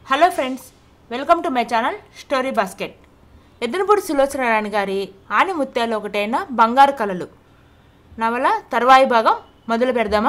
hello friends welcome to my channel story basket Yeddanapudi సులోచనారాయణ గారి ఆని ముత్యాలు ఒకటైన బంగారు కళలు నవల తర్వాయి భాగం మొదలు పెడదామా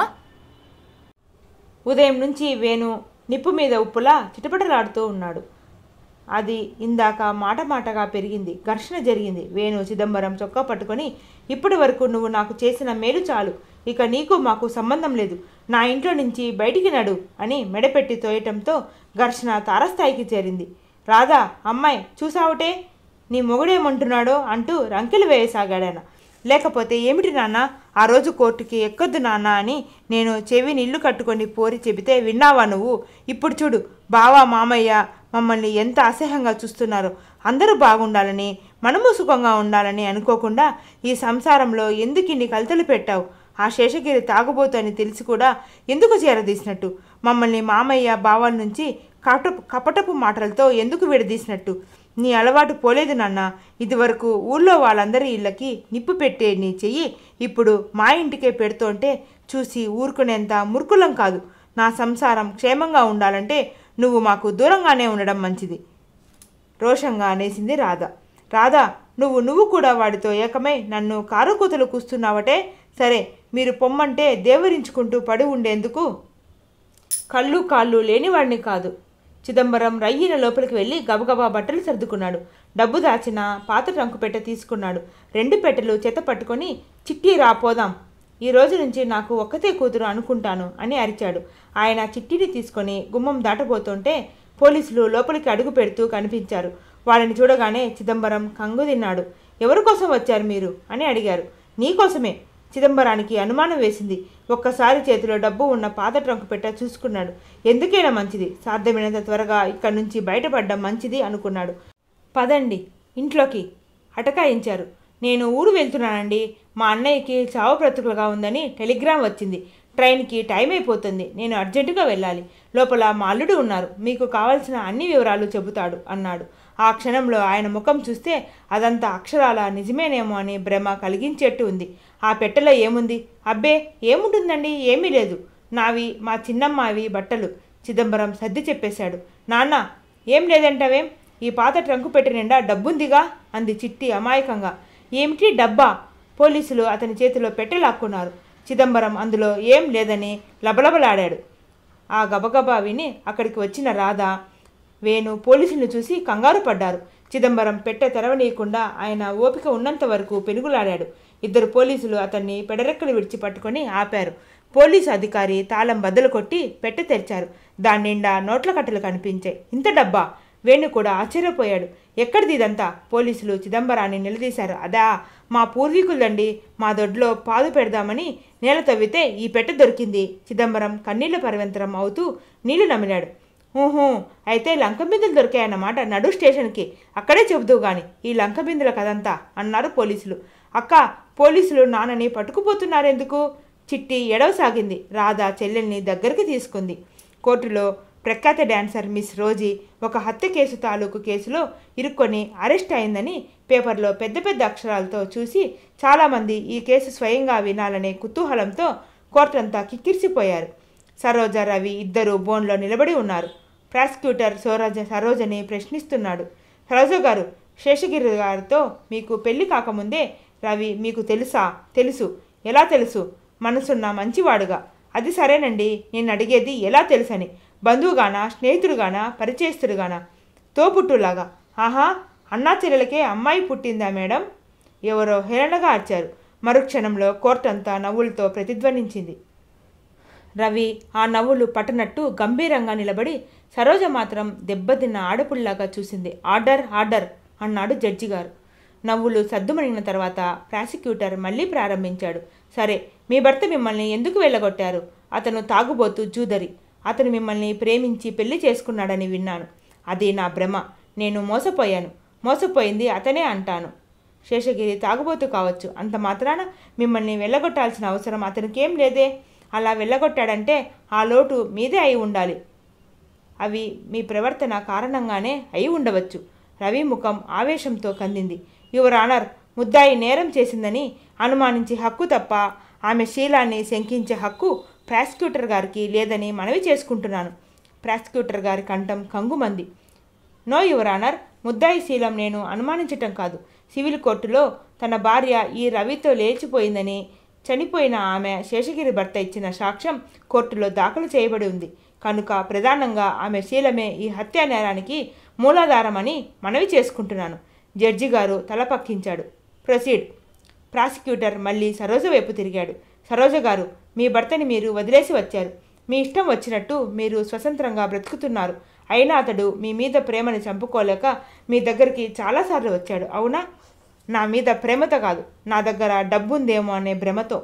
ఉదయం నుంచి వేణు నిప్పు మీద ఉప్పులా చిటపటలాడుతూ ఉన్నాడు అది ఇందాక మాట మాటగా పెరిగింది ఘర్షణ జరిగింది వేణు చిదంబరం చొక్కా పట్టుకొని ఇప్పటి వరకు నువ్వు నాకు చేసిన మేలు చాలు ఇక నీకు మాకు సంబంధం లేదు నా ఇంట్లో నుంచి బయటికి నడు అని మెడపెట్టి తోయటంతో ఘర్షణ తారస్థాయికి చేరింది రాధా అమ్మాయి చూసావుటే నీ మొగుడేమంటున్నాడో అంటూ రంకెలు వేయసాగాడాయన లేకపోతే ఏమిటి నాన్న ఆ రోజు కోర్టుకి ఎక్కొద్దు నాన్న అని నేను చెవి నీళ్లు కట్టుకొని పోరి చెబితే విన్నావా నువ్వు ఇప్పుడు చూడు బావా మామయ్య మమ్మల్ని ఎంత అసహ్యంగా చూస్తున్నారో అందరూ బాగుండాలని మనము సుఖంగా ఉండాలని అనుకోకుండా ఈ సంసారంలో ఎందుకు ఇన్ని కలతలు పెట్టావు ఆ శేషగిరి తాగుబోతు అని తెలిసి కూడా ఎందుకు చేరదీసినట్టు మమ్మల్ని మామయ్య బావల నుంచి కపటపు కపటపు మాటలతో ఎందుకు విడదీసినట్టు నీ అలవాటు పోలేదు నాన్న ఇదివరకు ఊళ్ళో వాళ్ళందరి ఇళ్ళకి నిప్పు పెట్టే నీ చెయ్యి ఇప్పుడు మా ఇంటికే పెడుతుంటే చూసి ఊరుకునేంత మురుకులం కాదు నా సంసారం క్షేమంగా ఉండాలంటే నువ్వు మాకు దూరంగానే ఉండడం మంచిది రోషంగా అనేసింది రాధ రాధా నువ్వు నువ్వు కూడా వాడితో ఏకమై నన్ను కారుకూతలు కూస్తున్నావటే సరే మీరు పొమ్మంటే దేవరించుకుంటూ పడి ఉండేందుకు కళ్ళు కాళ్ళు లేనివాడిని కాదు చిదంబరం రయ్యిన లోపలికి వెళ్ళి గబగబా బట్టలు సర్దుకున్నాడు డబ్బు దాచిన పాత ట్రంకు పెట్టె తీసుకున్నాడు రెండు పెట్టెలు చేత పట్టుకొని చిట్టి రా పోదాం ఈ రోజు నుంచి నాకు ఒక్కతే కూతురు అనుకుంటాను అని అరిచాడు ఆయన చిట్టిని తీసుకొని గుమ్మం దాటబోతుంటే పోలీసులు లోపలికి అడుగు పెడుతూ కనిపించారు వాళ్ళని చూడగానే చిదంబరం కంగు తిన్నాడు ఎవరి కోసం వచ్చారు మీరు అని అడిగారు నీకోసమే చిదంబరానికి అనుమానం వేసింది ఒక్కసారి చేతిలో డబ్బు ఉన్న పాత ట్రంకు పెట్ట చూసుకున్నాడు ఎందుకైనా మంచిది సాధ్యమైనంత త్వరగా ఇక్కడి నుంచి బయటపడడం మంచిది అనుకున్నాడు పదండి ఇంట్లోకి అటకాయించారు నేను ఊరు వెళ్తున్నానండి మా అన్నయ్యకి చావు బ్రతుకులుగా ఉందని టెలిగ్రామ్ వచ్చింది ట్రైన్కి టైం అయిపోతుంది నేను అర్జెంటుగా వెళ్ళాలి లోపల మా అల్లుడు ఉన్నారు మీకు కావాల్సిన అన్ని వివరాలు చెబుతాడు అన్నాడు ఆ క్షణంలో ఆయన ముఖం చూస్తే అదంతా అక్షరాల నిజమేనేమో అని భ్రమ కలిగించేట్టు ఉంది ఆ పెట్టెలో ఏముంది అబ్బే ఏముంటుందండి ఏమీ లేదు నావి మా చిన్నమ్మావి బట్టలు చిదంబరం సర్ది చెప్పేశాడు నాన్న ఏం లేదంటావేం ఈ పాత ట్రంకు పెట్టి నిండా డబ్బుందిగా అంది చిట్టి అమాయకంగా ఏమిటి డబ్బా పోలీసులు అతని చేతిలో పెట్టె లాక్కున్నారు చిదంబరం అందులో ఏం లేదని లబలబలాడాడు ఆ గబగబా విని అక్కడికి వచ్చిన రాధ వేణు పోలీసులను చూసి కంగారు పడ్డారు చిదంబరం పెట్టె తెరవనీయకుండా ఆయన ఓపిక ఉన్నంత వరకు పెనుగులాడాడు ఇద్దరు పోలీసులు అతన్ని పెడరెక్కలు విడిచి పట్టుకొని ఆపారు పోలీసు అధికారి తాళం బద్దలు కొట్టి పెట్టె తెరిచారు దాని నిండా నోట్ల కట్టలు కనిపించాయి ఇంత డబ్బా వేణు కూడా ఆశ్చర్యపోయాడు ఎక్కడిది ఇదంతా పోలీసులు చిదంబరాన్ని నిలదీశారు అదా మా పూర్వీకులండి మా దొడ్లో పాలు పెడదామని నేల తవ్వితే ఈ పెట్టె దొరికింది చిదంబరం కన్నీళ్ల పరివంతరం అవుతూ నీళ్లు నమిలాడు ఊహూ అయితే లంక బిందులు దొరికాయన్నమాట నడు స్టేషన్కి అక్కడే చెబుతూ గాని ఈ లంక బిందుల కదంతా అన్నారు పోలీసులు అక్క పోలీసులు నాన్నని పట్టుకుపోతున్నారెందుకు చిట్టి ఎడవసాగింది రాధా చెల్లెల్ని దగ్గరికి తీసుకుంది కోర్టులో ప్రఖ్యాత డాన్సర్ మిస్ రోజీ ఒక హత్య కేసు తాలూకు కేసులో ఇరుక్కొని అరెస్ట్ అయిందని పేపర్లో పెద్ద పెద్ద అక్షరాలతో చూసి చాలామంది ఈ కేసు స్వయంగా వినాలనే కుతూహలంతో కోర్టంతా కిక్కిరిసిపోయారు సరోజ రవి ఇద్దరు బోన్లో నిలబడి ఉన్నారు ప్రాసిక్యూటర్ సోరజ సరోజని ప్రశ్నిస్తున్నాడు సరోజ గారు శేషగిరి గారితో మీకు పెళ్లి కాకముందే రవి మీకు తెలుసా తెలుసు ఎలా తెలుసు మనసున్న మంచివాడుగా అది సరేనండి నేను అడిగేది ఎలా తెలుసని బంధువుగానా స్నేహితుడుగానా పరిచయస్తుడుగానా తోపుట్టులాగా ఆహా అన్నా చెల్లెలకే అమ్మాయి పుట్టిందా మేడం ఎవరో హేళనగా అర్చారు మరుక్షణంలో కోర్టంతా నవ్వులతో ప్రతిధ్వనించింది రవి ఆ నవ్వులు పట్టనట్టు గంభీరంగా నిలబడి సరోజ మాత్రం దెబ్బతిన్న ఆడపుల్లాగా చూసింది ఆర్డర్ ఆర్డర్ అన్నాడు జడ్జి గారు నవ్వులు సద్దుమణిన తర్వాత ప్రాసిక్యూటర్ మళ్ళీ ప్రారంభించాడు సరే మీ భర్త మిమ్మల్ని ఎందుకు వెళ్ళగొట్టారు అతను తాగుబోతూ జూదరి అతను మిమ్మల్ని ప్రేమించి పెళ్లి చేసుకున్నాడని విన్నాను అది నా భ్రమ నేను మోసపోయాను మోసపోయింది అతనే అంటాను శేషగిరి తాగుబోతు కావచ్చు అంత మాత్రాన మిమ్మల్ని వెళ్ళగొట్టాల్సిన అవసరం అతనికేం లేదే అలా వెళ్ళగొట్టాడంటే ఆ లోటు మీదే అయి ఉండాలి అవి మీ ప్రవర్తన కారణంగానే అయి ఉండవచ్చు రవి ముఖం ఆవేశంతో కందింది యువర్ ఆనర్ ముద్దాయి నేరం చేసిందని అనుమానించే హక్కు తప్ప ఆమె శీలాన్ని శంకించే హక్కు ప్రాసిక్యూటర్ గారికి లేదని మనవి చేసుకుంటున్నాను ప్రాసిక్యూటర్ గారి కంఠం కంగుమంది నో యువర్ ఆనర్ ముద్దాయి శీలం నేను అనుమానించటం కాదు సివిల్ కోర్టులో తన భార్య ఈ రవితో లేచిపోయిందని చనిపోయిన ఆమె శేషగిరి భర్త ఇచ్చిన సాక్ష్యం కోర్టులో దాఖలు చేయబడి ఉంది కనుక ప్రధానంగా ఆమె శీలమే ఈ హత్యా నేరానికి మూలాధారమని మనవి చేసుకుంటున్నాను జడ్జి గారు తల పక్కించాడు ప్రొసీడ్ ప్రాసిక్యూటర్ మళ్ళీ సరోజ వైపు తిరిగాడు సరోజ గారు మీ భర్తని మీరు వదిలేసి వచ్చారు మీ ఇష్టం వచ్చినట్టు మీరు స్వతంత్రంగా బ్రతుకుతున్నారు అయినా అతడు మీ మీద ప్రేమని చంపుకోలేక మీ దగ్గరికి చాలాసార్లు వచ్చాడు అవునా నా మీద ప్రేమతో కాదు నా దగ్గర డబ్బుందేమో అనే భ్రమతో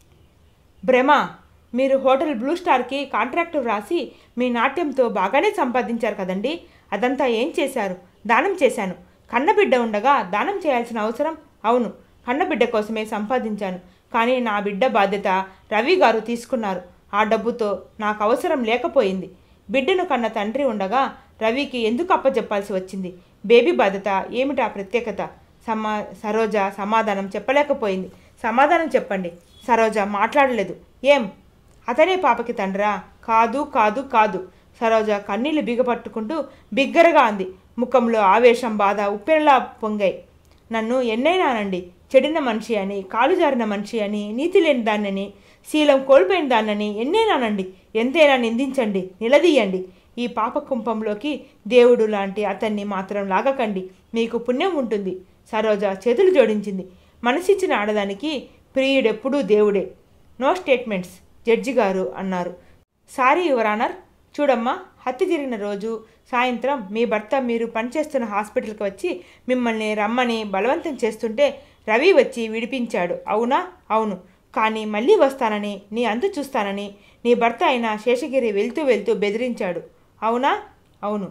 భ్రమ మీరు హోటల్ బ్లూ స్టార్కి కాంట్రాక్టు వ్రాసి మీ నాట్యంతో బాగానే సంపాదించారు కదండి అదంతా ఏం చేశారు దానం చేశాను కన్నబిడ్డ ఉండగా దానం చేయాల్సిన అవసరం అవును కన్నబిడ్డ కోసమే సంపాదించాను కానీ నా బిడ్డ బాధ్యత రవి గారు తీసుకున్నారు ఆ డబ్బుతో నాకు అవసరం లేకపోయింది బిడ్డను కన్న తండ్రి ఉండగా రవికి ఎందుకు అప్పచెప్పాల్సి వచ్చింది బేబీ బాధ్యత ఏమిటా ప్రత్యేకత సమా సరోజ సమాధానం చెప్పలేకపోయింది సమాధానం చెప్పండి సరోజ మాట్లాడలేదు ఏం అతనే పాపకి తండ్రా కాదు కాదు కాదు సరోజ కన్నీళ్లు బిగపట్టుకుంటూ బిగ్గరగా అంది ముఖంలో ఆవేశం బాధ ఉప్పెనలా పొంగాయి నన్ను ఎన్నైనానండి చెడిన మనిషి అని కాలు జారిన మనిషి అని నీతి లేని దాన్నని శీలం కోల్పోయిన దాన్నని ఎన్నేనానండి ఎంతైనా నిందించండి నిలదీయండి ఈ పాప కుంపంలోకి దేవుడు లాంటి అతన్ని మాత్రం లాగకండి మీకు పుణ్యం ఉంటుంది సరోజ చేతులు జోడించింది మనసిచ్చిన ఆడదానికి ప్రియుడెప్పుడూ దేవుడే నో స్టేట్మెంట్స్ జడ్జి గారు అన్నారు సారీ యువర్ ఆనర్ చూడమ్మా హత్య జరిగిన రోజు సాయంత్రం మీ భర్త మీరు పనిచేస్తున్న హాస్పిటల్కి వచ్చి మిమ్మల్ని రమ్మని బలవంతం చేస్తుంటే రవి వచ్చి విడిపించాడు అవునా అవును కానీ మళ్ళీ వస్తానని నీ అంతు చూస్తానని నీ భర్త అయిన శేషగిరి వెళ్తూ వెళ్తూ బెదిరించాడు అవునా అవును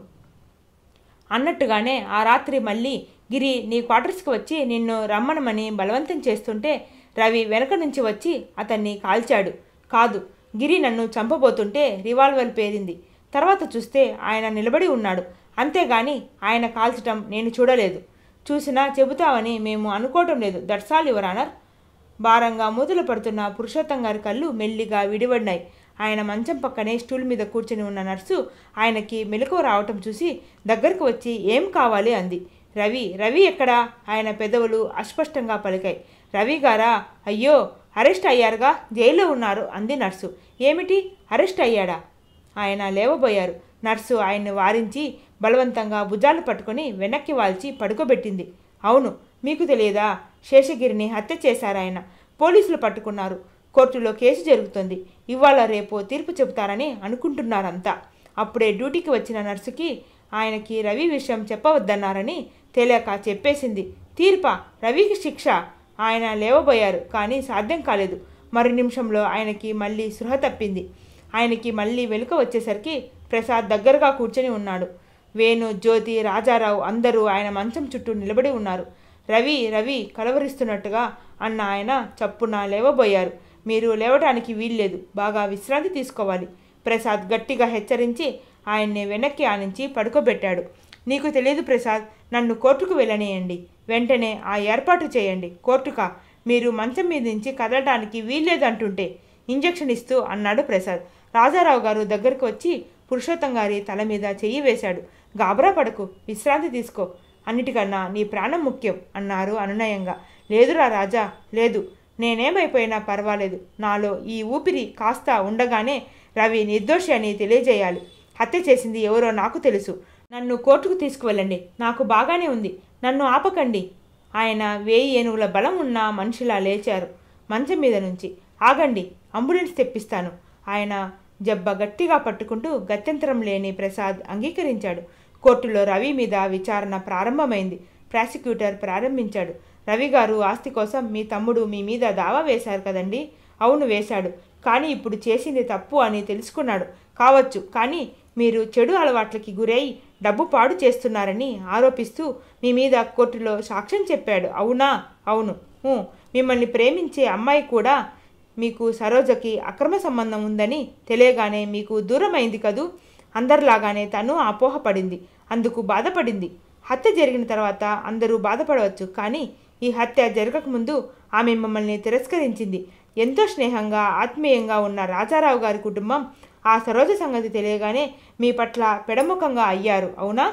అన్నట్టుగానే ఆ రాత్రి మళ్ళీ గిరి నీ క్వార్టర్స్కి వచ్చి నిన్ను రమ్మనమని బలవంతం చేస్తుంటే రవి వెనక నుంచి వచ్చి అతన్ని కాల్చాడు కాదు గిరి నన్ను చంపబోతుంటే రివాల్వర్ పేరింది తర్వాత చూస్తే ఆయన నిలబడి ఉన్నాడు అంతేగాని ఆయన కాల్చటం నేను చూడలేదు చూసినా చెబుతావని మేము అనుకోవటం లేదు దట్స్ ఆల్ యువర్ ఆనర్ భారంగా మూతలు పడుతున్న పురుషోత్తం గారి కళ్ళు మెల్లిగా విడిపడినాయి ఆయన మంచం పక్కనే స్టూల్ మీద కూర్చుని ఉన్న నర్సు ఆయనకి మెలకువ రావటం చూసి దగ్గరకు వచ్చి ఏం కావాలి అంది రవి రవి ఎక్కడా ఆయన పెదవులు అస్పష్టంగా పలికాయి రవి గారా అయ్యో అరెస్ట్ అయ్యారుగా జైల్లో ఉన్నారు అంది నర్సు ఏమిటి అరెస్ట్ అయ్యాడా ఆయన లేవబోయారు నర్సు ఆయన్ని వారించి బలవంతంగా భుజాలు పట్టుకొని వెనక్కి వాల్చి పడుకోబెట్టింది అవును మీకు తెలియదా శేషగిరిని హత్య చేశారాయన పోలీసులు పట్టుకున్నారు కోర్టులో కేసు జరుగుతుంది ఇవాళ రేపు తీర్పు చెబుతారని అనుకుంటున్నారంతా అప్పుడే డ్యూటీకి వచ్చిన నర్సుకి ఆయనకి రవి విషయం చెప్పవద్దన్నారని తెలియక చెప్పేసింది తీర్పా రవికి శిక్ష ఆయన లేవబోయారు కానీ సాధ్యం కాలేదు మరు నిమిషంలో ఆయనకి మళ్ళీ సృహ తప్పింది ఆయనకి మళ్ళీ వెనుక వచ్చేసరికి ప్రసాద్ దగ్గరగా కూర్చొని ఉన్నాడు వేణు జ్యోతి రాజారావు అందరూ ఆయన మంచం చుట్టూ నిలబడి ఉన్నారు రవి రవి కలవరిస్తున్నట్టుగా అన్న ఆయన చప్పున లేవబోయారు మీరు లేవడానికి వీల్లేదు బాగా విశ్రాంతి తీసుకోవాలి ప్రసాద్ గట్టిగా హెచ్చరించి ఆయన్ని వెనక్కి ఆనించి పడుకోబెట్టాడు నీకు తెలియదు ప్రసాద్ నన్ను కోర్టుకు వెళ్ళనీయండి వెంటనే ఆ ఏర్పాటు చేయండి కోర్టుకా మీరు మంచం మీద నుంచి కదలటానికి వీల్లేదంటుంటే ఇంజెక్షన్ ఇస్తూ అన్నాడు ప్రసాద్ రాజారావు గారు దగ్గరకు వచ్చి పురుషోత్తం గారి తల మీద చెయ్యి వేశాడు గాబరా పడకు విశ్రాంతి తీసుకో అన్నిటికన్నా నీ ప్రాణం ముఖ్యం అన్నారు అనునయంగా లేదురా రాజా లేదు నేనేమైపోయినా పర్వాలేదు నాలో ఈ ఊపిరి కాస్త ఉండగానే రవి నిర్దోషి అని తెలియజేయాలి హత్య చేసింది ఎవరో నాకు తెలుసు నన్ను కోర్టుకు తీసుకువెళ్ళండి నాకు బాగానే ఉంది నన్ను ఆపకండి ఆయన వేయి ఏనుగుల బలం ఉన్న మనిషిలా లేచారు మంచం మీద నుంచి ఆగండి అంబులెన్స్ తెప్పిస్తాను ఆయన జబ్బ గట్టిగా పట్టుకుంటూ గత్యంతరం లేని ప్రసాద్ అంగీకరించాడు కోర్టులో రవి మీద విచారణ ప్రారంభమైంది ప్రాసిక్యూటర్ ప్రారంభించాడు రవి గారు ఆస్తి కోసం మీ తమ్ముడు మీ మీద దావా వేశారు కదండి అవును వేశాడు కానీ ఇప్పుడు చేసింది తప్పు అని తెలుసుకున్నాడు కావచ్చు కానీ మీరు చెడు అలవాట్లకి గురై డబ్బు పాడు చేస్తున్నారని ఆరోపిస్తూ మీ మీద కోర్టులో సాక్ష్యం చెప్పాడు అవునా అవును ఊ, మిమ్మల్ని ప్రేమించే అమ్మాయి కూడా మీకు సరోజకి అక్రమ సంబంధం ఉందని తెలియగానే మీకు దూరమైంది కదూ అందరిలాగానే తను అపోహపడింది అందుకు బాధపడింది హత్య జరిగిన తర్వాత అందరూ బాధపడవచ్చు కానీ ఈ హత్య జరగకముందు ఆమె మమ్మల్ని తిరస్కరించింది ఎంతో స్నేహంగా ఆత్మీయంగా ఉన్న రాజారావు గారి కుటుంబం ఆ సరోజ సంగతి తెలియగానే మీ పట్ల పెడముఖంగా అయ్యారు అవునా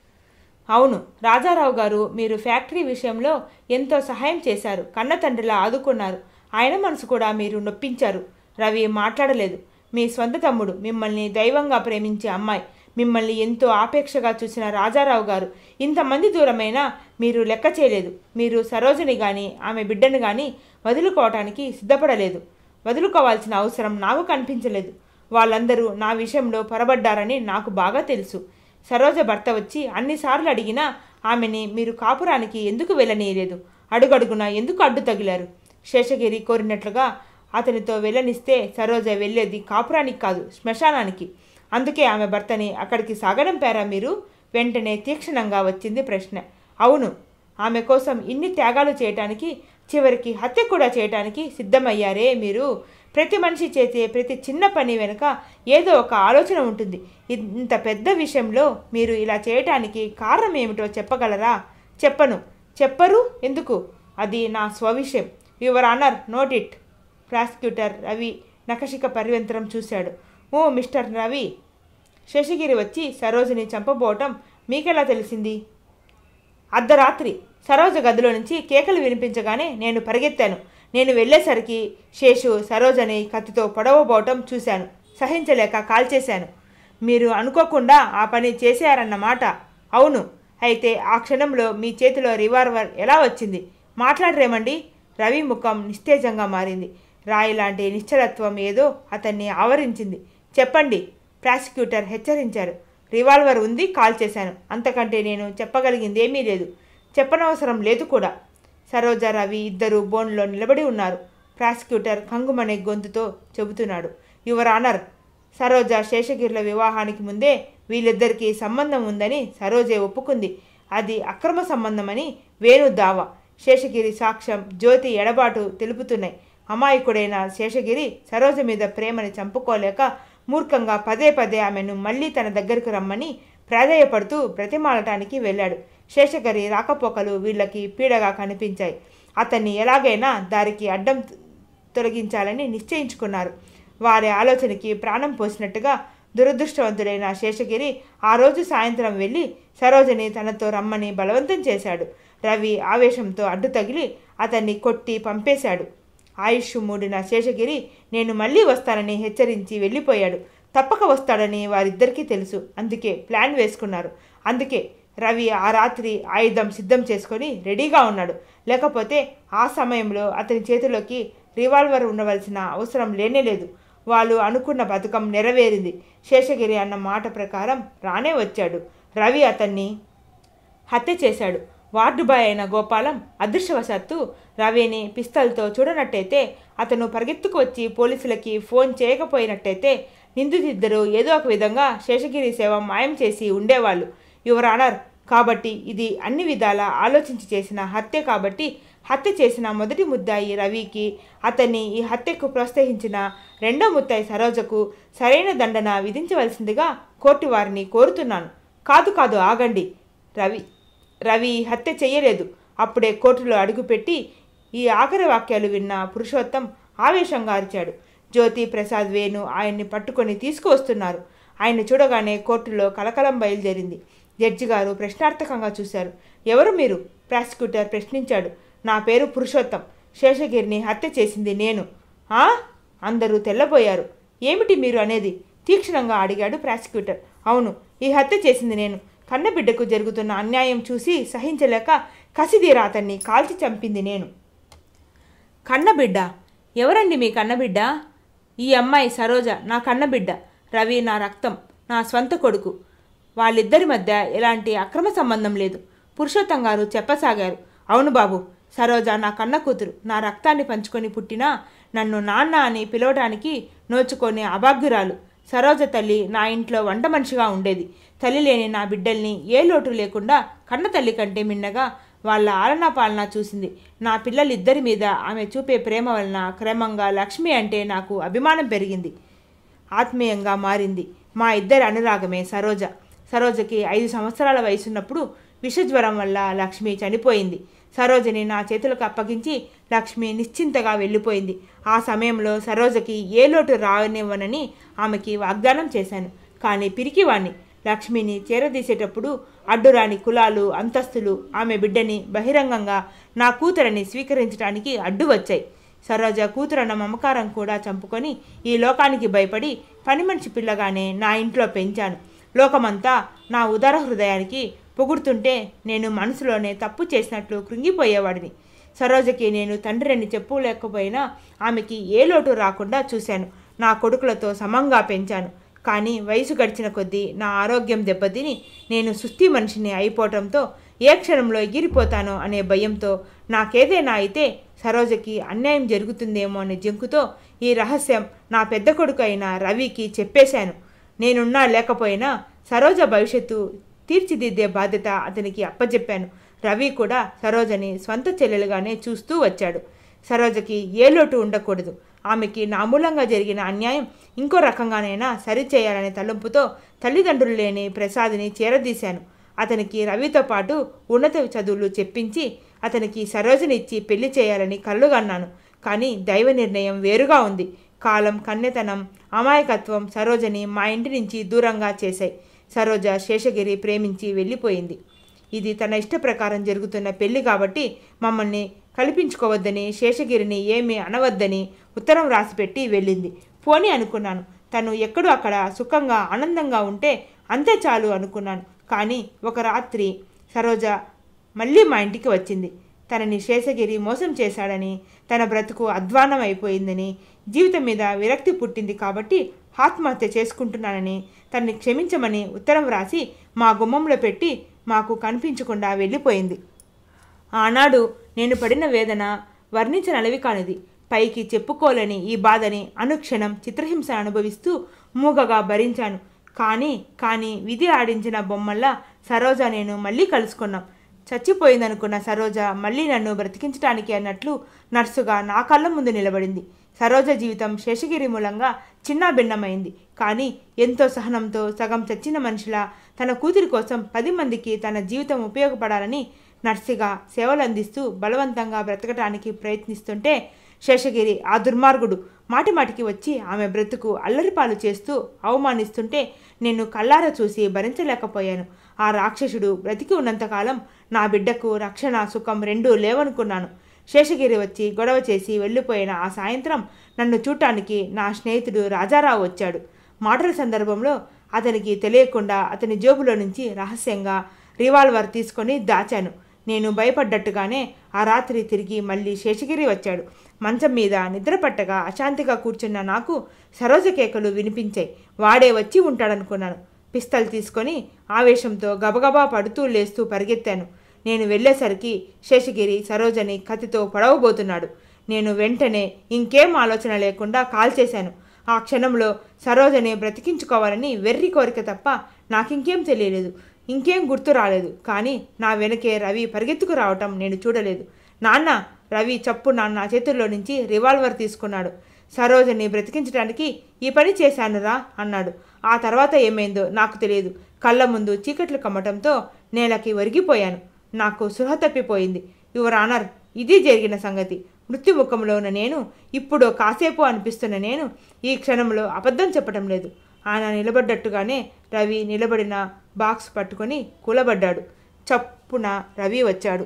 అవును రాజారావు గారు మీరు ఫ్యాక్టరీ విషయంలో ఎంతో సహాయం చేశారు కన్న తండ్రిలా ఆదుకున్నారు ఆయన మనసు కూడా మీరు నొప్పించారు రవి మాట్లాడలేదు మీ స్వంత తమ్ముడు మిమ్మల్ని దైవంగా ప్రేమించే అమ్మాయి మిమ్మల్ని ఎంతో ఆపేక్షగా చూసిన రాజారావు గారు ఇంతమంది దూరమైనా మీరు లెక్క చేయలేదు మీరు సరోజని కానీ ఆమె బిడ్డను కానీ వదులుకోవటానికి సిద్ధపడలేదు వదులుకోవాల్సిన అవసరం నాకు కనిపించలేదు వాళ్ళందరూ నా విషయంలో పొరబడ్డారని నాకు బాగా తెలుసు సరోజ భర్త వచ్చి అన్నిసార్లు అడిగినా ఆమెని మీరు కాపురానికి ఎందుకు వెళ్ళనీయలేదు అడుగడుగునా ఎందుకు అడ్డు తగిలారు శేషగిరి కోరినట్లుగా అతనితో వెళ్ళనిస్తే సరోజ వెళ్ళేది కాపురానికి కాదు శ్మశానానికి అందుకే ఆమె భర్తని అక్కడికి సాగనంపారా మీరు వెంటనే తీక్షణంగా వచ్చింది ప్రశ్న అవును ఆమె కోసం ఇన్ని త్యాగాలు చేయటానికి చివరికి హత్య కూడా చేయటానికి సిద్ధమయ్యారే మీరు ప్రతి మనిషి చేసే ప్రతి చిన్న పని వెనుక ఏదో ఒక ఆలోచన ఉంటుంది ఇంత పెద్ద విషయంలో మీరు ఇలా చేయటానికి కారణం ఏమిటో చెప్పగలరా చెప్పను చెప్పరు ఎందుకు అది నా స్వవిషయం your honour note it prosecutor Ravi నకశిక పరివంతరం చూశాడు ఓ మిస్టర్ రవి శేషగిరి వచ్చి సరోజిని చంపబోవటం మీకెలా తెలిసింది అర్ధరాత్రి సరోజ గదిలో నుంచి కేకలు వినిపించగానే నేను పరిగెత్తాను నేను వెళ్ళేసరికి శేషు సరోజని కత్తితో పొడవబోవటం చూశాను సహించలేక కాల్చేశాను మీరు అనుకోకుండా ఆ పని చేశారన్నమాట అవును అయితే ఆ క్షణంలో మీ చేతిలో రివాల్వర్ ఎలా వచ్చింది మాట్లాడరేమండి రవి ముఖం నిస్తేజంగా మారింది రాయి లాంటి నిశ్చలత్వం ఏదో అతన్ని ఆవరించింది చెప్పండి ప్రాసిక్యూటర్ హెచ్చరించారు రివాల్వర్ ఉంది కాల్ చేశాను అంతకంటే నేను చెప్పగలిగింది ఏమీ లేదు చెప్పనవసరం లేదు కూడా సరోజ రవి ఇద్దరు బోన్లో నిలబడి ఉన్నారు ప్రాసిక్యూటర్ కంగుమనే గొంతుతో చెబుతున్నాడు యువర్ ఆనర్ సరోజ శేషగిరిల వివాహానికి ముందే వీళ్ళిద్దరికీ సంబంధం ఉందని సరోజే ఒప్పుకుంది అది అక్రమ సంబంధమని వేణు దావా శేషగిరి సాక్ష్యం జ్యోతి ఎడబాటు తెలుపుతున్నాయి అమాయకుడైన శేషగిరి సరోజ మీద ప్రేమని చంపుకోలేక మూర్ఖంగా పదే పదే ఆమెను మళ్ళీ తన దగ్గరకు రమ్మని ప్రాధేయపడుతూ బ్రతిమాలటానికి వెళ్ళాడు శేషగిరి రాకపోకలు వీళ్ళకి పీడగా కనిపించాయి అతన్ని ఎలాగైనా దారికి అడ్డం తొలగించాలని నిశ్చయించుకున్నారు వారి ఆలోచనకి ప్రాణం పోసినట్టుగా దురదృష్టవంతుడైన శేషగిరి ఆ రోజు సాయంత్రం వెళ్ళి సరోజని తనతో రమ్మని బలవంతం చేశాడు రవి ఆవేశంతో అడ్డు తగిలి అతన్ని కొట్టి పంపేశాడు ఆయుష్ మూడిన శేషగిరి నేను మళ్ళీ వస్తానని హెచ్చరించి వెళ్ళిపోయాడు తప్పక వస్తాడని వారిద్దరికీ తెలుసు అందుకే ప్లాన్ వేసుకున్నారు అందుకే రవి ఆ రాత్రి ఆయుధం సిద్ధం చేసుకొని రెడీగా ఉన్నాడు లేకపోతే ఆ సమయంలో అతని చేతిలోకి రివాల్వర్ ఉండవలసిన అవసరం లేనేలేదు వాళ్ళు అనుకున్న పథకం నెరవేరింది శేషగిరి అన్న మాట ప్రకారం రానే వచ్చాడు రవి అతన్ని హత్య చేశాడు వార్డు బాయ్ అయిన గోపాలం అదృష్టవశాత్తు రవిని పిస్తల్తో చూడనట్టయితే అతను పరిగెత్తుకు వచ్చి పోలీసులకి ఫోన్ చేయకపోయినట్టయితే నిందితులిద్దరూ ఏదో ఒక విధంగా శేషగిరి సేవ మాయం చేసి ఉండేవాళ్ళు యువర్ ఆనర్ కాబట్టి ఇది అన్ని విధాలా ఆలోచించి చేసిన హత్య కాబట్టి హత్య చేసిన మొదటి ముద్దాయి రవికి అతన్ని ఈ హత్యకు ప్రోత్సహించిన రెండో ముద్దాయి సరోజకు సరైన దండన విధించవలసిందిగా కోర్టు వారిని కోరుతున్నాను కాదు కాదు ఆగండి రవి రవి ఈ హత్య చెయ్యలేదు అప్పుడే కోర్టులో అడుగుపెట్టి ఈ ఆఖరి వాక్యాలు విన్న పురుషోత్తం ఆవేశంగా అరిచాడు జ్యోతి ప్రసాద్ వేణు ఆయన్ని పట్టుకొని తీసుకువస్తున్నారు ఆయన్ని చూడగానే కోర్టులో కలకలం బయలుదేరింది జడ్జి గారు ప్రశ్నార్థకంగా చూశారు ఎవరు మీరు ప్రాసిక్యూటర్ ప్రశ్నించాడు నా పేరు పురుషోత్తం శేషగిరిని హత్య చేసింది నేను ఆ అందరూ తెల్లబోయారు ఏమిటి మీరు అనేది తీక్షణంగా అడిగాడు ప్రాసిక్యూటర్ అవును ఈ హత్య చేసింది నేను కన్నబిడ్డకు జరుగుతున్న అన్యాయం చూసి సహించలేక కసిదీరా అతన్ని కాల్చి చంపింది నేను కన్నబిడ్డ ఎవరండి మీ కన్నబిడ్డ ఈ అమ్మాయి సరోజ నా కన్నబిడ్డ రవి నా రక్తం నా స్వంత కొడుకు వాళ్ళిద్దరి మధ్య ఎలాంటి అక్రమ సంబంధం లేదు పురుషోత్తం గారు చెప్పసాగారు అవును బాబు సరోజ నా కన్న కూతురు నా రక్తాన్ని పంచుకొని పుట్టినా నన్ను నాన్న అని పిలవటానికి నోచుకొని అభాగ్యురాలు సరోజ తల్లి నా ఇంట్లో వంట మనిషిగా ఉండేది తల్లి లేని నా బిడ్డల్ని ఏ లోటు లేకుండా కన్న తల్లి కంటే మిన్నగా వాళ్ళ ఆలనా పాలన చూసింది నా పిల్లలిద్దరి మీద ఆమె చూపే ప్రేమ వలన క్రమంగా లక్ష్మి అంటే నాకు అభిమానం పెరిగింది ఆత్మీయంగా మారింది మా ఇద్దరి అనురాగమే సరోజ సరోజకి ఐదు సంవత్సరాల వయసున్నప్పుడు విషజ్వరం వల్ల లక్ష్మి చనిపోయింది సరోజని నా చేతులకు అప్పగించి లక్ష్మి నిశ్చింతగా వెళ్ళిపోయింది ఆ సమయంలో సరోజకి ఏ లోటు రానివ్వనని ఆమెకి వాగ్దానం చేశాను కానీ పిరికివాణ్ణి లక్ష్మిని చేరదీసేటప్పుడు అడ్డురాని కులాలు అంతస్తులు ఆమె బిడ్డని బహిరంగంగా నా కూతురని స్వీకరించడానికి అడ్డు వచ్చాయి సరోజ కూతురన్న మమకారం కూడా చంపుకొని ఈ లోకానికి భయపడి పని మనిషి పిల్లగానే నా ఇంట్లో పెంచాను లోకమంతా నా ఉదార హృదయానికి పొగుడుతుంటే నేను మనసులోనే తప్పు చేసినట్లు కృంగిపోయేవాడిని సరోజకి నేను తండ్రిని చెప్పులేకపోయినా ఆమెకి ఏ లోటు రాకుండా చూశాను నా కొడుకులతో సమంగా పెంచాను కానీ వయసు గడిచిన కొద్దీ నా ఆరోగ్యం దెబ్బతిని నేను సుస్థి మనిషిని అయిపోవటంతో ఏ క్షణంలో ఎగిరిపోతానో అనే భయంతో నాకేదైనా అయితే సరోజకి అన్యాయం జరుగుతుందేమో అనే జంకుతో ఈ రహస్యం నా పెద్ద కొడుకు అయిన రవికి చెప్పేశాను నేనున్నా లేకపోయినా సరోజ భవిష్యత్తు తీర్చిదిద్దే బాధ్యత అతనికి అప్పచెప్పాను రవి కూడా సరోజని స్వంత చెల్లెలుగానే చూస్తూ వచ్చాడు సరోజకి ఏ లోటు ఉండకూడదు ఆమెకి నా మూలంగా జరిగిన అన్యాయం ఇంకో రకంగానైనా సరిచేయాలనే తలంపుతో తల్లిదండ్రులు లేని ప్రసాద్ని చేరదీశాను అతనికి రవితో పాటు ఉన్నత చదువులు చెప్పించి అతనికి సరోజనిచ్చి పెళ్లి చేయాలని కళ్ళుగన్నాను కానీ దైవ నిర్ణయం వేరుగా ఉంది కాలం కన్నెతనం అమాయకత్వం సరోజని మా ఇంటి నుంచి దూరంగా చేశాయి సరోజ శేషగిరి ప్రేమించి వెళ్ళిపోయింది ఇది తన ఇష్ట ప్రకారం జరుగుతున్న పెళ్లి కాబట్టి మమ్మల్ని కల్పించుకోవద్దని శేషగిరిని ఏమీ అనవద్దని ఉత్తరం రాసిపెట్టి వెళ్ళింది పోనీ అనుకున్నాను తను ఎక్కడో అక్కడ సుఖంగా ఆనందంగా ఉంటే అంతే చాలు అనుకున్నాను కానీ ఒక రాత్రి సరోజ మళ్ళీ మా ఇంటికి వచ్చింది తనని శేషగిరి మోసం చేశాడని తన బ్రతుకు అధ్వానం అయిపోయిందని జీవితం మీద విరక్తి పుట్టింది కాబట్టి ఆత్మహత్య చేసుకుంటున్నానని తనని క్షమించమని ఉత్తరం వ్రాసి మా గుమ్మంలో పెట్టి మాకు కనిపించకుండా వెళ్ళిపోయింది ఆనాడు నేను పడిన వేదన వర్ణించనలవి కానిది పైకి చెప్పుకోలేని ఈ బాధని అనుక్షణం చిత్రహింస అనుభవిస్తూ మూగగా భరించాను కానీ కానీ విధి ఆడించిన బొమ్మల్లా సరోజ నేను మళ్ళీ కలుసుకున్నాం చచ్చిపోయిందనుకున్న సరోజ మళ్ళీ నన్ను బ్రతికించడానికి అన్నట్లు నర్సుగా నా కళ్ళ ముందు నిలబడింది సరోజ జీవితం శేషగిరి మూలంగా చిన్న భిన్నమైంది కానీ ఎంతో సహనంతో సగం చచ్చిన మనిషిలా తన కూతురి కోసం పది మందికి తన జీవితం ఉపయోగపడాలని నర్సిగా సేవలు అందిస్తూ బలవంతంగా బ్రతకటానికి ప్రయత్నిస్తుంటే శేషగిరి ఆ దుర్మార్గుడు మాటిమాటికి వచ్చి ఆమె బ్రతుకు అల్లరిపాలు చేస్తూ అవమానిస్తుంటే నేను కళ్ళారా చూసి భరించలేకపోయాను ఆ రాక్షసుడు బ్రతికి ఉన్నంతకాలం నా బిడ్డకు రక్షణ సుఖం రెండూ లేవనుకున్నాను శేషగిరి వచ్చి గొడవ చేసి వెళ్ళిపోయిన ఆ సాయంత్రం నన్ను చూడటానికి నా స్నేహితుడు రాజారావు వచ్చాడు మాటల సందర్భంలో అతనికి తెలియకుండా అతని జేబులో నుంచి రహస్యంగా రివాల్వర్ తీసుకొని దాచాను నేను భయపడ్డట్టుగానే ఆ రాత్రి తిరిగి మళ్ళీ శేషగిరి వచ్చాడు మంచం మీద నిద్రపట్టగా అశాంతిగా కూర్చున్న నాకు సరోజ కేకలు వినిపించాయి వాడే వచ్చి ఉంటాడనుకున్నాను పిస్తల్ తీసుకొని ఆవేశంతో గబగబా పడుతూ లేస్తూ పరిగెత్తాను నేను వెళ్ళేసరికి శేషగిరి సరోజని కత్తితో పొడవబోతున్నాడు నేను వెంటనే ఇంకేం ఆలోచన లేకుండా కాల్ చేశాను ఆ క్షణంలో సరోజని బ్రతికించుకోవాలని వెర్రి కోరిక తప్ప నాకింకేం తెలియలేదు ఇంకేం గుర్తు రాలేదు కానీ నా వెనకే రవి పరిగెత్తుకు రావటం నేను చూడలేదు నాన్న రవి చప్పు నా చేతుల్లో నుంచి రివాల్వర్ తీసుకున్నాడు సరోజని బ్రతికించడానికి ఈ పని చేశానురా అన్నాడు ఆ తర్వాత ఏమైందో నాకు తెలియదు కళ్ళ ముందు చీకట్లు కమ్మటంతో నేలకి ఒరిగిపోయాను నాకు సృహ తప్పిపోయింది యువర్ ఆనర్ ఇది జరిగిన సంగతి మృత్యుముఖంలో ఉన్న నేను ఇప్పుడు కాసేపు అనిపిస్తున్న నేను ఈ క్షణంలో అబద్ధం చెప్పటం లేదు ఆయన నిలబడ్డట్టుగానే రవి నిలబడిన బాక్స్ పట్టుకొని కూలబడ్డాడు చప్పున రవి వచ్చాడు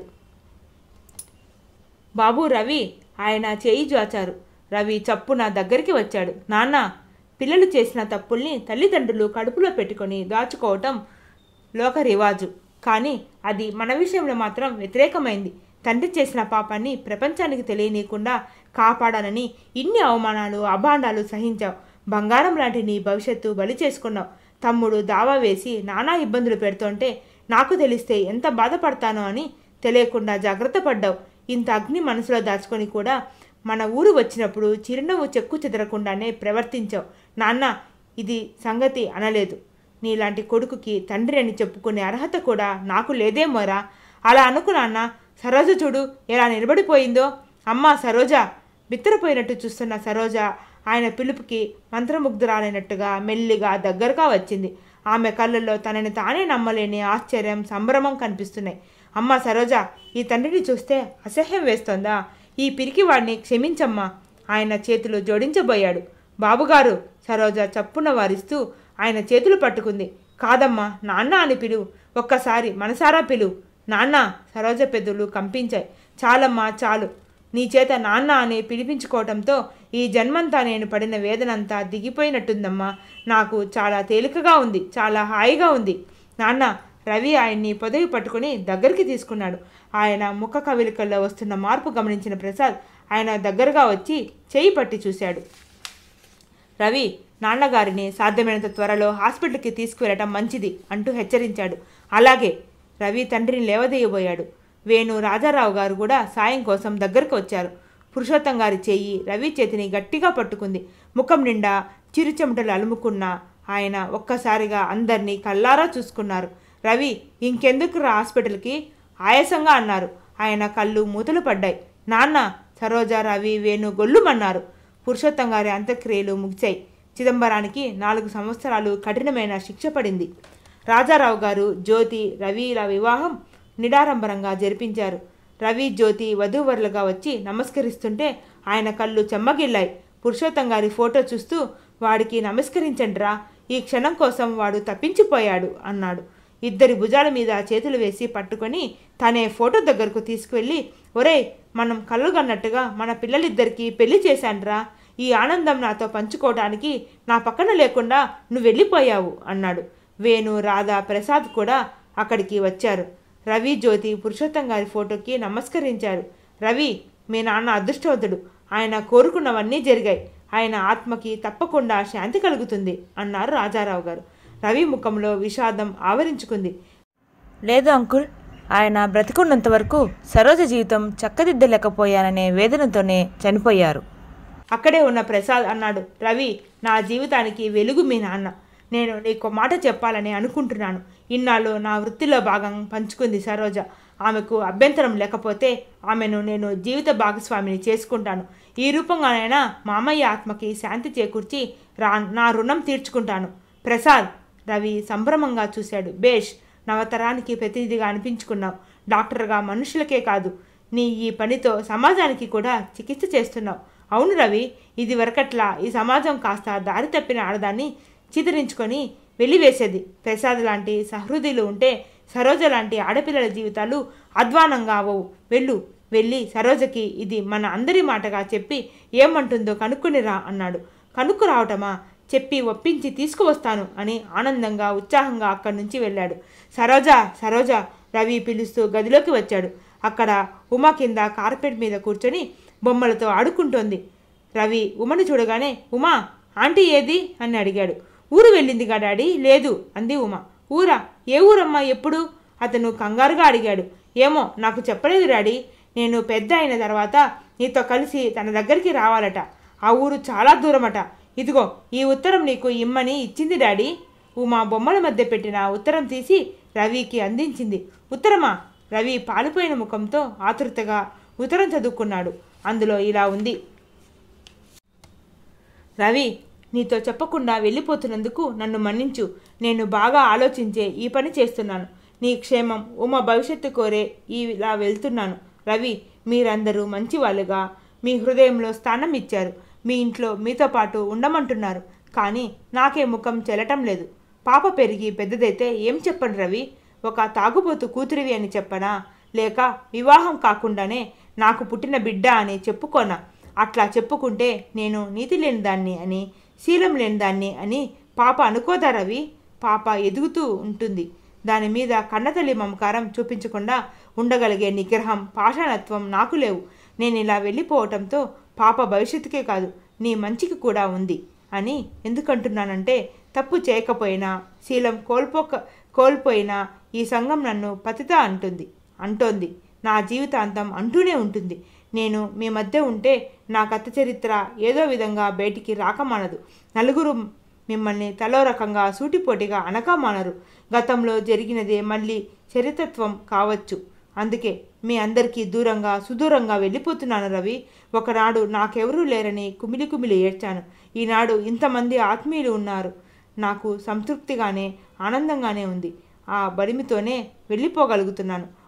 బాబు రవి ఆయన చేయి జాచారు రవి చప్పున దగ్గరికి వచ్చాడు నాన్న పిల్లలు చేసిన తప్పుల్ని తల్లిదండ్రులు కడుపులో పెట్టుకొని దాచుకోవటం లోక రివాజు కానీ అది మన విషయంలో మాత్రం వ్యతిరేకమైంది తండ్రి చేసిన పాపాన్ని ప్రపంచానికి తెలియనీయకుండా కాపాడాలని ఇన్ని అవమానాలు అభాండాలు సహించావు బంగారం లాంటి నీ భవిష్యత్తు బలి చేసుకున్నావు తమ్ముడు దావా వేసి నానా ఇబ్బందులు పెడుతుంటే నాకు తెలిస్తే ఎంత బాధపడతానో అని తెలియకుండా జాగ్రత్త పడ్డావు ఇంత అగ్ని మనసులో దాచుకొని కూడా మన ఊరు వచ్చినప్పుడు చిరునవ్వు చెక్కు చెదరకుండానే ప్రవర్తించావు నాన్న ఇది సంగతి అనలేదు నీలాంటి కొడుకుకి తండ్రి అని చెప్పుకునే అర్హత కూడా నాకు లేదేమోరా అలా అనుకు నాన్న సరోజ చూడు ఎలా నిలబడిపోయిందో అమ్మా సరోజ బిత్తరపోయినట్టు చూస్తున్న సరోజ ఆయన పిలుపుకి మంత్రముగ్ధురాలైనట్టుగా మెల్లిగా దగ్గరగా వచ్చింది ఆమె కళ్ళల్లో తనని తానే నమ్మలేని ఆశ్చర్యం సంభ్రమం కనిపిస్తున్నాయి అమ్మ సరోజ ఈ తండ్రిని చూస్తే అసహ్యం వేస్తోందా ఈ పిరికి వాడిని క్షమించమ్మా ఆయన చేతులు జోడించబోయాడు బాబుగారు సరోజ చప్పున వారిస్తూ ఆయన చేతులు పట్టుకుంది కాదమ్మా నాన్న అని పిలువు ఒక్కసారి మనసారా పిలువు నాన్న సరోజ పెదవులు కంపించాయి చాలమ్మా చాలు నీ చేత నాన్న అని పిలిపించుకోవటంతో ఈ జన్మంతా నేను పడిన వేదనంతా దిగిపోయినట్టుందమ్మా నాకు చాలా తేలికగా ఉంది చాలా హాయిగా ఉంది నాన్న రవి ఆయన్ని పొదవి పట్టుకుని దగ్గరికి తీసుకున్నాడు ఆయన ముఖ కవిలికల్లో వస్తున్న మార్పు గమనించిన ప్రసాద్ ఆయన దగ్గరగా వచ్చి చేయి పట్టి చూశాడు రవి నాన్నగారిని సాధ్యమైనంత త్వరలో హాస్పిటల్కి తీసుకువెళ్ళటం మంచిది అంటూ హెచ్చరించాడు అలాగే రవి తండ్రిని లేవదీయబోయాడు వేణు రాజారావు గారు కూడా సాయం కోసం దగ్గరకు వచ్చారు పురుషోత్తం గారి చెయ్యి రవి చేతిని గట్టిగా పట్టుకుంది ముఖం నిండా చిరుచెమటలు అలుముకున్న ఆయన ఒక్కసారిగా అందరినీ కల్లారా చూసుకున్నారు రవి ఇంకెందుకు రా హాస్పిటల్కి ఆయాసంగా అన్నారు ఆయన కళ్ళు మూతలు పడ్డాయి నాన్న సరోజ రవి వేణు గొల్లుమన్నారు పురుషోత్తం గారి అంత్యక్రియలు ముగిశాయి చిదంబరానికి నాలుగు సంవత్సరాలు కఠినమైన శిక్ష పడింది రాజారావు గారు జ్యోతి రవిల వివాహం నిడారంభరంగా జరిపించారు రవి జ్యోతి వధూవరులుగా వచ్చి నమస్కరిస్తుంటే ఆయన కళ్ళు చెమ్మగిల్లాయి పురుషోత్తం గారి ఫోటో చూస్తూ వాడికి నమస్కరించండిరా ఈ క్షణం కోసం వాడు తప్పించిపోయాడు అన్నాడు ఇద్దరి భుజాల మీద చేతులు వేసి పట్టుకొని తనే ఫోటో దగ్గరకు తీసుకువెళ్ళి ఒరేయ్ మనం కళ్ళుగన్నట్టుగా మన పిల్లలిద్దరికీ పెళ్లి చేశాన్రా ఈ ఆనందం నాతో పంచుకోవడానికి నా పక్కన లేకుండా నువ్వు వెళ్ళిపోయావు అన్నాడు వేణు రాధ ప్రసాద్ కూడా అక్కడికి వచ్చారు రవి జ్యోతి పురుషోత్తం గారి ఫోటోకి నమస్కరించారు రవి మీ నాన్న అదృష్టవంతుడు ఆయన కోరుకున్నవన్నీ జరిగాయి ఆయన ఆత్మకి తప్పకుండా శాంతి కలుగుతుంది అన్నారు రాజారావు గారు రవి ముఖంలో విషాదం ఆవరించుకుంది లేదు అంకుల్ ఆయన బ్రతికున్నంత వరకు సరోజ జీవితం చక్కదిద్దలేకపోయాననే వేదనతోనే చనిపోయారు అక్కడే ఉన్న ప్రసాద్ అన్నాడు రవి నా జీవితానికి వెలుగు మీ నాన్న నేను నీకు మాట చెప్పాలని అనుకుంటున్నాను ఇన్నాళ్ళు నా వృత్తిలో భాగం పంచుకుంది సరోజ ఆమెకు అభ్యంతరం లేకపోతే ఆమెను నేను జీవిత భాగస్వామిని చేసుకుంటాను ఈ రూపంగానైనా మామయ్య ఆత్మకి శాంతి చేకూర్చి రా నా రుణం తీర్చుకుంటాను ప్రసాద్ రవి సంభ్రమంగా చూశాడు బేష్ నవతరానికి ప్రతినిధిగా అనిపించుకున్నావు డాక్టర్గా మనుషులకే కాదు నీ ఈ పనితో సమాజానికి కూడా చికిత్స చేస్తున్నావు అవును రవి ఇది వరకట్లా ఈ సమాజం కాస్త దారి తప్పిన ఆడదాన్ని చితరించుకొని వెలివేసేది ప్రసాద్ లాంటి సహృదయులు ఉంటే సరోజ లాంటి ఆడపిల్లల జీవితాలు అధ్వానంగా అవవు వెళ్ళు వెళ్ళి సరోజకి ఇది మన అందరి మాటగా చెప్పి ఏమంటుందో కనుక్కునిరా అన్నాడు కనుక్కు రావటమా చెప్పి ఒప్పించి తీసుకువస్తాను అని ఆనందంగా ఉత్సాహంగా అక్కడి నుంచి వెళ్ళాడు సరోజ సరోజ రవి పిలుస్తూ గదిలోకి వచ్చాడు అక్కడ ఉమ కింద కార్పెట్ మీద కూర్చొని బొమ్మలతో ఆడుకుంటోంది రవి ఉమను చూడగానే ఉమా ఆంటీ ఏది అని అడిగాడు ఊరు వెళ్ళిందిగా డాడీ లేదు అంది ఉమ ఊరా ఏ ఊరమ్మా ఎప్పుడు అతను కంగారుగా అడిగాడు ఏమో నాకు చెప్పలేదు డాడీ నేను పెద్ద అయిన తర్వాత నీతో కలిసి తన దగ్గరికి రావాలట ఆ ఊరు చాలా దూరమట ఇదిగో ఈ ఉత్తరం నీకు ఇమ్మని ఇచ్చింది డాడీ ఉమా బొమ్మల మధ్య పెట్టిన ఉత్తరం తీసి రవికి అందించింది ఉత్తరమా రవి పాలిపోయిన ముఖంతో ఆతృతగా ఉత్తరం చదువుకున్నాడు అందులో ఇలా ఉంది రవి నీతో చెప్పకుండా వెళ్ళిపోతున్నందుకు నన్ను మన్నించు నేను బాగా ఆలోచించే ఈ పని చేస్తున్నాను నీ క్షేమం ఉమ భవిష్యత్తు కోరే ఈ ఇలా వెళ్తున్నాను రవి మీరందరూ మంచివాళ్ళుగా మీ హృదయంలో స్థానం ఇచ్చారు మీ ఇంట్లో మీతో పాటు ఉండమంటున్నారు కానీ నాకే ముఖం చెల్లటం లేదు పాప పెరిగి పెద్దదైతే ఏం చెప్పను రవి ఒక తాగుబోతు కూతురివి అని చెప్పనా లేక వివాహం కాకుండానే నాకు పుట్టిన బిడ్డ అని చెప్పుకోనా అట్లా చెప్పుకుంటే నేను నీతి లేని దాన్ని అని శీలం లేని దాన్ని అని పాప అనుకోదా రవి పాప ఎదుగుతూ ఉంటుంది దాని మీద కన్నతల్లి మమకారం చూపించకుండా ఉండగలిగే నిగ్రహం పాషాణత్వం నాకు లేవు నేను ఇలా వెళ్ళిపోవటంతో పాప భవిష్యత్తుకే కాదు నీ మంచికి కూడా ఉంది అని ఎందుకంటున్నానంటే తప్పు చేయకపోయినా శీలం కోల్పోక కోల్పోయినా ఈ సంఘం నన్ను పతిత అంటుంది అంటోంది నా జీవితాంతం అంటూనే ఉంటుంది నేను మీ మధ్య ఉంటే నా కథ చరిత్ర ఏదో విధంగా బయటికి రాకమానదు నలుగురు మిమ్మల్ని తలో రకంగా సూటిపోటిగా అనకమానరు గతంలో జరిగినదే మళ్ళీ చరిత్రత్వం కావచ్చు అందుకే మీ అందరికీ దూరంగా సుదూరంగా వెళ్ళిపోతున్నాను రవి ఒకనాడు నాకెవరూ లేరని కుమిలి కుమిలి ఏడ్చాను ఈనాడు ఇంతమంది ఆత్మీయులు ఉన్నారు నాకు సంతృప్తిగానే ఆనందంగానే ఉంది ఆ బడిమితోనే వెళ్ళిపోగలుగుతున్నాను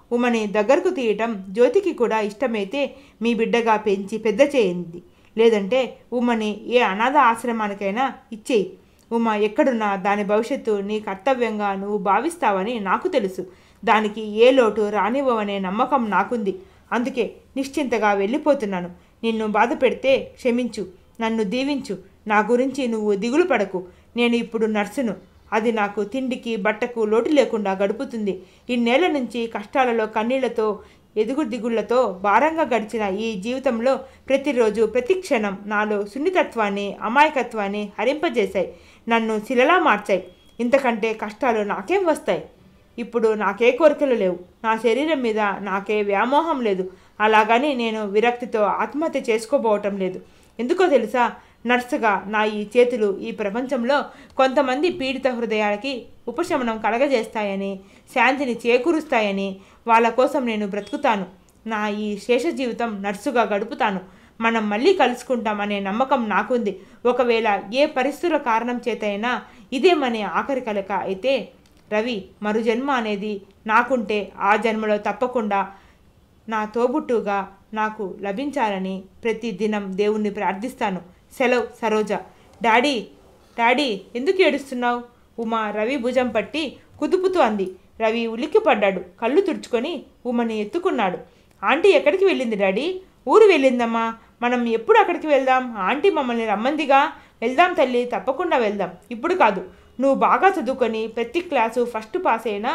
ఉమని దగ్గరకు తీయటం జ్యోతికి కూడా ఇష్టమైతే మీ బిడ్డగా పెంచి పెద్ద చేయింది లేదంటే ఉమని ఏ అనాథ ఆశ్రమానికైనా ఇచ్చేయి ఉమ ఎక్కడున్నా దాని భవిష్యత్తు నీ కర్తవ్యంగా నువ్వు భావిస్తావని నాకు తెలుసు దానికి ఏ లోటు రానివ్వవనే నమ్మకం నాకుంది అందుకే నిశ్చింతగా వెళ్ళిపోతున్నాను నిన్ను బాధ పెడితే క్షమించు నన్ను దీవించు నా గురించి నువ్వు దిగులు పడకు నేను ఇప్పుడు నర్సును అది నాకు తిండికి బట్టకు లోటు లేకుండా గడుపుతుంది ఇన్నేళ్ల నుంచి కష్టాలలో కన్నీళ్లతో ఎదుగు దిగుళ్లతో భారంగా గడిచిన ఈ జీవితంలో ప్రతిరోజు ప్రతి క్షణం నాలో సున్నితత్వాన్ని అమాయకత్వాన్ని హరింపజేశాయి నన్ను శిలలా మార్చాయి ఇంతకంటే కష్టాలు నాకేం వస్తాయి ఇప్పుడు నాకే కోరికలు లేవు నా శరీరం మీద నాకే వ్యామోహం లేదు అలాగని నేను విరక్తితో ఆత్మహత్య చేసుకోబోవటం లేదు ఎందుకో తెలుసా నర్సుగా నా ఈ చేతులు ఈ ప్రపంచంలో కొంతమంది పీడిత హృదయాలకి ఉపశమనం కలగజేస్తాయని శాంతిని చేకూరుస్తాయని వాళ్ళ కోసం నేను బ్రతుకుతాను నా ఈ శేష జీవితం నర్సుగా గడుపుతాను మనం మళ్ళీ కలుసుకుంటామనే నమ్మకం నాకుంది ఒకవేళ ఏ పరిస్థితుల కారణం చేతైనా ఇదే మన ఆఖరి కలక అయితే రవి మరు జన్మ అనేది నాకుంటే ఆ జన్మలో తప్పకుండా నా తోబుట్టుగా నాకు లభించాలని ప్రతి దినం దేవుణ్ణి ప్రార్థిస్తాను సెలవు సరోజ డాడీ డాడీ ఎందుకు ఏడుస్తున్నావు ఉమా రవి భుజం పట్టి కుదుపుతూ అంది రవి ఉలిక్కి పడ్డాడు కళ్ళు తుడుచుకొని ఉమని ఎత్తుకున్నాడు ఆంటీ ఎక్కడికి వెళ్ళింది డాడీ ఊరు వెళ్ళిందమ్మా మనం ఎప్పుడు అక్కడికి వెళ్దాం ఆంటీ మమ్మల్ని రమ్మందిగా వెళ్దాం తల్లి తప్పకుండా వెళ్దాం ఇప్పుడు కాదు నువ్వు బాగా చదువుకొని ప్రతి క్లాసు ఫస్ట్ పాస్ అయినా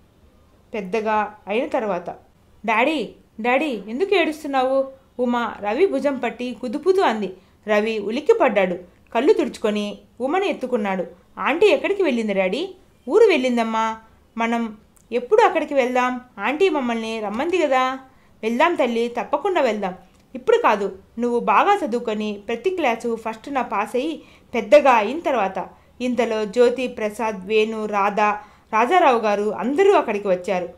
పెద్దగా అయిన తర్వాత డాడీ డాడీ ఎందుకు ఏడుస్తున్నావు ఉమా రవి భుజం పట్టి కుదుపుతూ అంది రవి ఉలిక్కి పడ్డాడు కళ్ళు తుడుచుకొని ఉమని ఎత్తుకున్నాడు ఆంటీ ఎక్కడికి వెళ్ళింది డాడీ ఊరు వెళ్ళిందమ్మా మనం ఎప్పుడు అక్కడికి వెళ్దాం ఆంటీ మమ్మల్ని రమ్మంది కదా వెళ్దాం తల్లి తప్పకుండా వెళ్దాం ఇప్పుడు కాదు నువ్వు బాగా చదువుకొని ప్రతి క్లాసు ఫస్ట్ నా పాస్ అయ్యి పెద్దగా అయిన తర్వాత ఇంతలో జ్యోతి ప్రసాద్ వేణు రాధా రాజారావు గారు అందరూ అక్కడికి వచ్చారు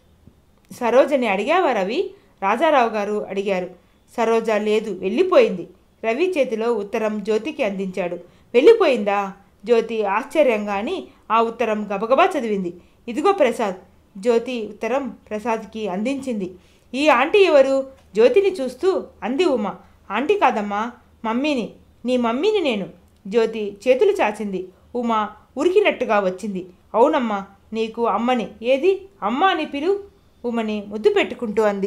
సరోజని అడిగావా రవి రాజారావు గారు అడిగారు సరోజ లేదు వెళ్ళిపోయింది రవి చేతిలో ఉత్తరం జ్యోతికి అందించాడు వెళ్ళిపోయిందా జ్యోతి ఆశ్చర్యంగాని ఆ ఉత్తరం గబగబా చదివింది ఇదిగో ప్రసాద్ జ్యోతి ఉత్తరం ప్రసాద్కి అందించింది ఈ ఆంటీ ఎవరు జ్యోతిని చూస్తూ అంది ఉమ ఆంటీ కాదమ్మా మమ్మీని నీ మమ్మీని నేను జ్యోతి చేతులు చాచింది ఉమ ఉరికినట్టుగా వచ్చింది అవునమ్మా నీకు అమ్మని ఏది అమ్మ అని పిలు ఉమని ముద్దు పెట్టుకుంటూ అంది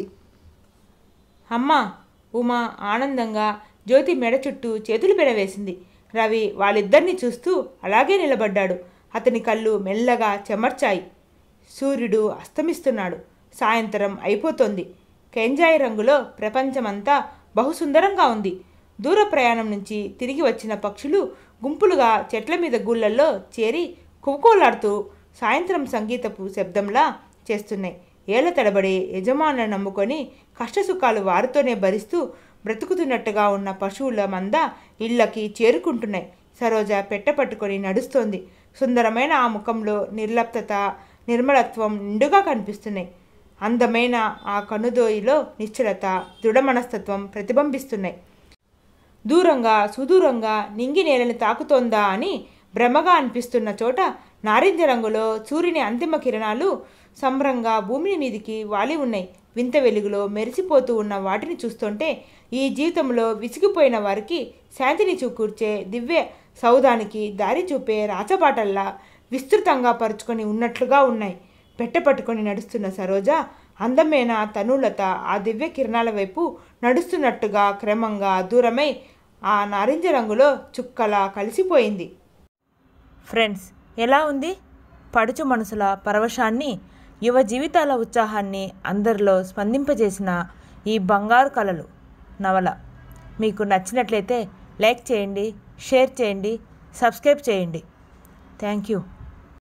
అమ్మా ఉమా ఆనందంగా జ్యోతి మెడ చుట్టూ చేతులు పెడవేసింది రవి వాళ్ళిద్దరిని చూస్తూ అలాగే నిలబడ్డాడు అతని కళ్ళు మెల్లగా చెమర్చాయి సూర్యుడు అస్తమిస్తున్నాడు సాయంత్రం అయిపోతోంది కెంజాయి రంగులో ప్రపంచమంతా బహుసుందరంగా ఉంది దూర ప్రయాణం నుంచి తిరిగి వచ్చిన పక్షులు గుంపులుగా చెట్ల మీద గూళ్ళల్లో చేరి కువకోలాడుతూ సాయంత్రం సంగీతపు శబ్దంలా చేస్తున్నాయి ఏళ్ల తడబడి యజమానులను నమ్ముకొని కష్టసుఖాలు వారితోనే భరిస్తూ బ్రతుకుతున్నట్టుగా ఉన్న పశువుల మంద ఇళ్ళకి చేరుకుంటున్నాయి సరోజ పెట్ట పట్టుకొని నడుస్తోంది సుందరమైన ఆ ముఖంలో నిర్లప్తత నిర్మలత్వం నిండుగా కనిపిస్తున్నాయి అందమైన ఆ కనుదోయిలో నిశ్చలత దృఢ మనస్తత్వం ప్రతిబింబిస్తున్నాయి దూరంగా సుదూరంగా నింగి నేలని తాకుతోందా అని భ్రమగా అనిపిస్తున్న చోట నారింజ రంగులో సూర్యుని అంతిమ కిరణాలు సంభ్రంగా భూమిని మీదికి వాలి ఉన్నాయి వింత వెలుగులో మెరిసిపోతూ ఉన్న వాటిని చూస్తుంటే ఈ జీవితంలో విసిగిపోయిన వారికి శాంతిని చూకూర్చే దివ్య సౌదానికి దారి చూపే రాచబాటల్లా విస్తృతంగా పరుచుకొని ఉన్నట్లుగా ఉన్నాయి పెట్ట పట్టుకొని నడుస్తున్న సరోజ అందమైన తనులత ఆ దివ్య కిరణాల వైపు నడుస్తున్నట్టుగా క్రమంగా దూరమై ఆ నారింజ రంగులో చుక్కలా కలిసిపోయింది ఫ్రెండ్స్ ఎలా ఉంది పడుచు మనసుల పరవశాన్ని యువ జీవితాల ఉత్సాహాన్ని అందరిలో స్పందింపజేసిన ఈ బంగారు కళలు నవల మీకు నచ్చినట్లయితే లైక్ చేయండి షేర్ చేయండి సబ్స్క్రైబ్ చేయండి థ్యాంక్ యూ